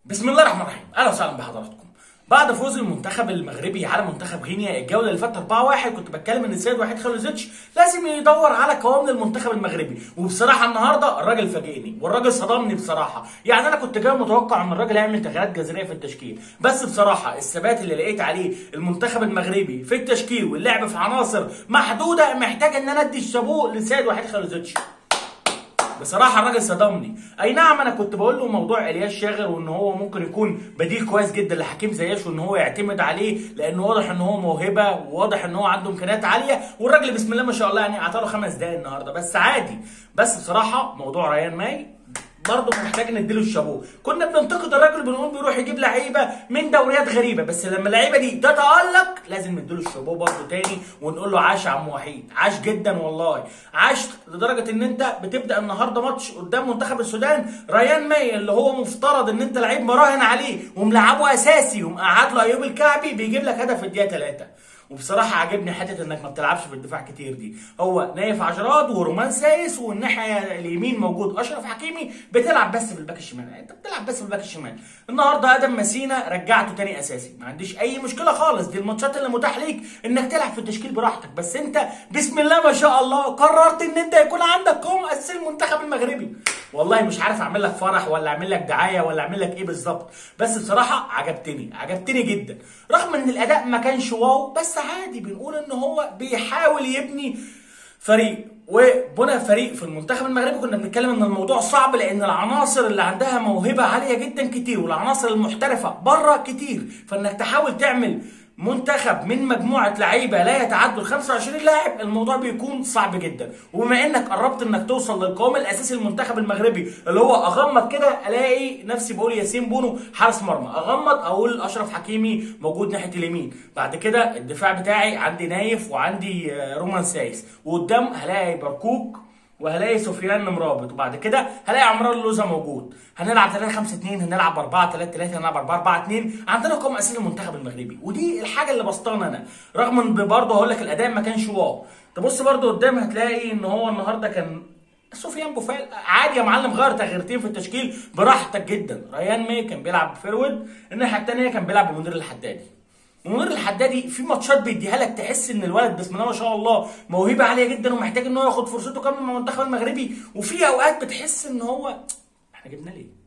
بسم الله الرحمن الرحيم اهلا وسهلا بحضراتكم بعد فوز المنتخب المغربي على منتخب غينيا الجوله اللي فاتت 4-1 كنت بتكلم ان السيد وحيد خالوزيتش لازم يدور على قوام للمنتخب المغربي وبصراحه النهارده الراجل فاجئني والراجل صدمني بصراحه يعني انا كنت جاي متوقع ان الراجل هيعمل تغييرات جذريه في التشكيل بس بصراحه الثبات اللي لقيت عليه المنتخب المغربي في التشكيل واللعب في عناصر محدوده محتاج ان انا ادي الشابوه للسيد وحيد خالوزيتش بصراحه الراجل صدمني اي نعم انا كنت بقول له موضوع الياس شاغر وان هو ممكن يكون بديل كويس جدا لحكيم زياش وان هو يعتمد عليه لانه واضح ان هو موهبه وواضح ان هو عنده امكانيات عاليه والراجل بسم الله ما شاء الله يعني اعطى له خمس دقايق النهارده بس عادي بس بصراحه موضوع ريان ماي برضه محتاج نديله الشابوه كنا بننتقد الراجل بنقول بيروح يجيب لعيبه من دوريات غريبه بس لما اللعيبه دي تتالق لازم نديله الشابوه برضه تاني ونقول له عاش يا عم وحيد عاش جدا والله عاش لدرجه ان انت بتبدا النهارده ماتش قدام منتخب السودان ريان ماي اللي هو مفترض ان انت لعيب مراهن عليه وملعبه اساسي ومقعد له ايوب الكعبي بيجيب لك هدف في الدقيقه 3 وبصراحه عاجبني حته انك ما بتلعبش في الدفاع كتير دي هو نايف عجراد ورومان سايس والناحيه اليمين موجود اشرف حكيمي بتلعب بس في الباك الشمال انت بتلعب بس في الباك الشمال النهارده ادم مسينا رجعته تاني اساسي ما عنديش اي مشكله خالص دي الماتشات اللي متاح ليك انك تلعب في التشكيل براحتك بس انت بسم الله ما شاء الله قررت ان انت يكون عندك قوم اساسي المنتخب المغربي والله مش عارف اعمل لك فرح ولا اعمل لك دعايه ولا اعمل لك ايه بالظبط بس بصراحه عجبتني عجبتني جدا رغم ان الاداء ما كانش واو بس عادي بنقول ان هو بيحاول يبني فريق وبنى فريق في المنتخب المغربي كنا بنتكلم ان الموضوع صعب لان العناصر اللي عندها موهبه عاليه جدا كتير والعناصر المحترفه بره كتير فانك تحاول تعمل منتخب من مجموعه لعيبه لا يتعدوا ال 25 لاعب الموضوع بيكون صعب جدا وبما انك قربت انك توصل للقوام الاساسي للمنتخب المغربي اللي هو اغمض كده الاقي نفسي بقول ياسين بونو حارس مرمى اغمض اقول اشرف حكيمي موجود ناحيه اليمين بعد كده الدفاع بتاعي عندي نايف وعندي رومان سايس وقدام هلاقي بركوك وهلاقي سفيان مرابط وبعد كده هلاقي عمران لوزا موجود هنلعب 3 5 2 هنلعب 4 3 3 هنلعب 4 4 2 عندنا قوم اساسي المنتخب المغربي ودي الحاجه اللي بسطانه انا رغم ان برضه هقول لك الاداء ما كانش واو تبص برضه قدام هتلاقي ان هو النهارده كان سفيان بوفال عادي يا معلم غير تغييرتين في التشكيل براحتك جدا ريان مي كان بيلعب فيرود الناحيه الثانيه كان بيلعب بمنير الحدادي منير الحدادي في ماتشات بيديها لك تحس ان الولد بسم الله ما شاء الله موهبه عاليه جدا ومحتاج ان هو ياخد فرصته كمان مع المنتخب المغربي وفي اوقات بتحس ان هو احنا جبنا ليه؟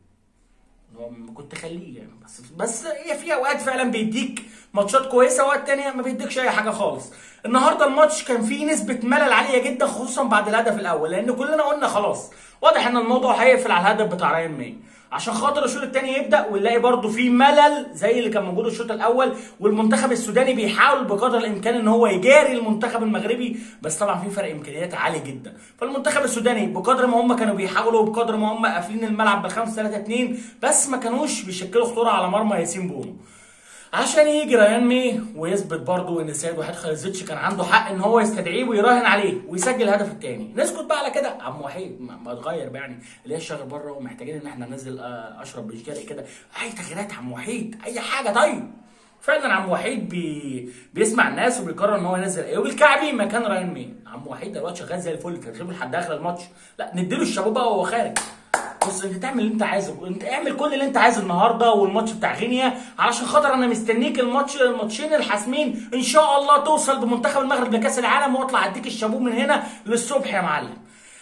هو كنت خليه يعني بس بس هي في اوقات فعلا بيديك ماتشات كويسه واوقات تانية ما بيديكش اي حاجه خالص النهارده الماتش كان فيه نسبه ملل عاليه جدا خصوصا بعد الهدف الاول لان كلنا قلنا خلاص واضح ان الموضوع هيقفل على الهدف بتاع ريان ماي عشان خاطر الشوط الثاني يبدا ونلاقي برده في ملل زي اللي كان موجود الشوط الاول والمنتخب السوداني بيحاول بقدر الامكان ان هو يجاري المنتخب المغربي بس طبعا في فرق امكانيات عالي جدا فالمنتخب السوداني بقدر ما هم كانوا بيحاولوا وبقدر ما هم قافلين الملعب بالخمسة 3 2 بس ما كانوش بيشكلوا خطوره على مرمى ياسين بونو عشان يجي ريان مي ويثبت برضه ان السيد وحيد خالزيتش كان عنده حق ان هو يستدعيه ويراهن عليه ويسجل الهدف الثاني نسكت بقى على كده عم وحيد ما اتغير بقى يعني اللي هي الشغل بره ومحتاجين ان احنا ننزل اشرف بن شرقي كده اي تغييرات عم وحيد اي حاجه طيب فعلا عم وحيد بي... بيسمع الناس وبيقرر ان هو ينزل ايوب الكعبي مكان ريان مي عم وحيد دلوقتي شغال زي الفل تدريب لحد اخر الماتش لا نديله الشابوه بقى وهو خارج بص انت تعمل اللي انت عايزه انت اعمل كل اللي انت عايزه النهارده والماتش بتاع غينيا علشان خاطر انا مستنيك الماتش الماتشين الحاسمين ان شاء الله توصل بمنتخب المغرب لكاس العالم واطلع اديك الشابوه من هنا للصبح يا معلم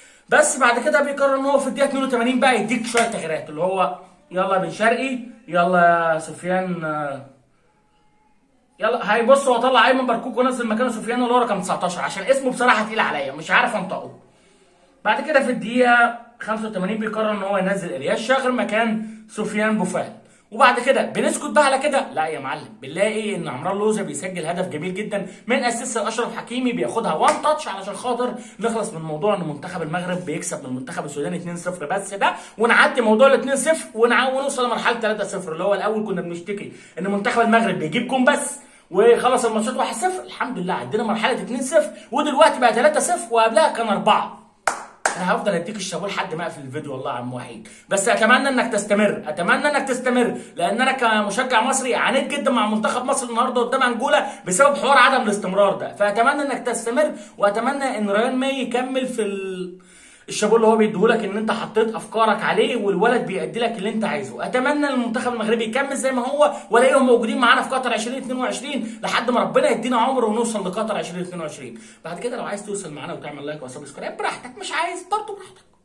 بس بعد كده بيقرر ان هو في الدقيقه 82 بقى يديك شويه تغييرات اللي هو يلا بن شرقي يلا يا سفيان يلا هاي بص هو طلع ايمن بركوك ونزل مكانه سفيان اللي هو رقم 19 عشان اسمه بصراحه تقيل عليا مش عارف انطقه بعد كده في الدقيقه 85 بيقرر ان هو ينزل الياس شاغر مكان سفيان بوفال وبعد كده بنسكت بقى على كده لا يا معلم بنلاقي ان عمران لوزة بيسجل هدف جميل جدا من اسيست اشرف حكيمي بياخدها وان تاتش علشان خاطر نخلص من موضوع ان منتخب المغرب بيكسب من المنتخب السوداني 2-0 بس ده ونعدي موضوع ال 2-0 ونوصل لمرحله 3-0 اللي هو الاول كنا بنشتكي ان منتخب المغرب بيجيب جون بس وخلص الماتشات 1-0 الحمد لله عدينا مرحله 2-0 ودلوقتي بقى 3-0 وقبلها كان 4 انا هفضل اديك الشابوه لحد ما اقفل الفيديو والله يا عم وحيد بس اتمنى انك تستمر اتمنى انك تستمر لان انا كمشجع مصري عانيت جدا مع منتخب مصر النهارده قدام انجولا بسبب حوار عدم الاستمرار ده فاتمنى انك تستمر واتمنى ان ريان ماي يكمل في ال... الشابو اللي هو بيديهولك ان انت حطيت افكارك عليه والولد بيأدي لك اللي انت عايزه اتمنى ان المنتخب المغربي يكمل زي ما هو والاقيهم موجودين معانا في قطر 2022 لحد ما ربنا يدينا عمر ونوصل لقطر 2022 بعد كده لو عايز توصل معانا وتعمل لايك وسبسكرايب براحتك مش عايز برضه براحتك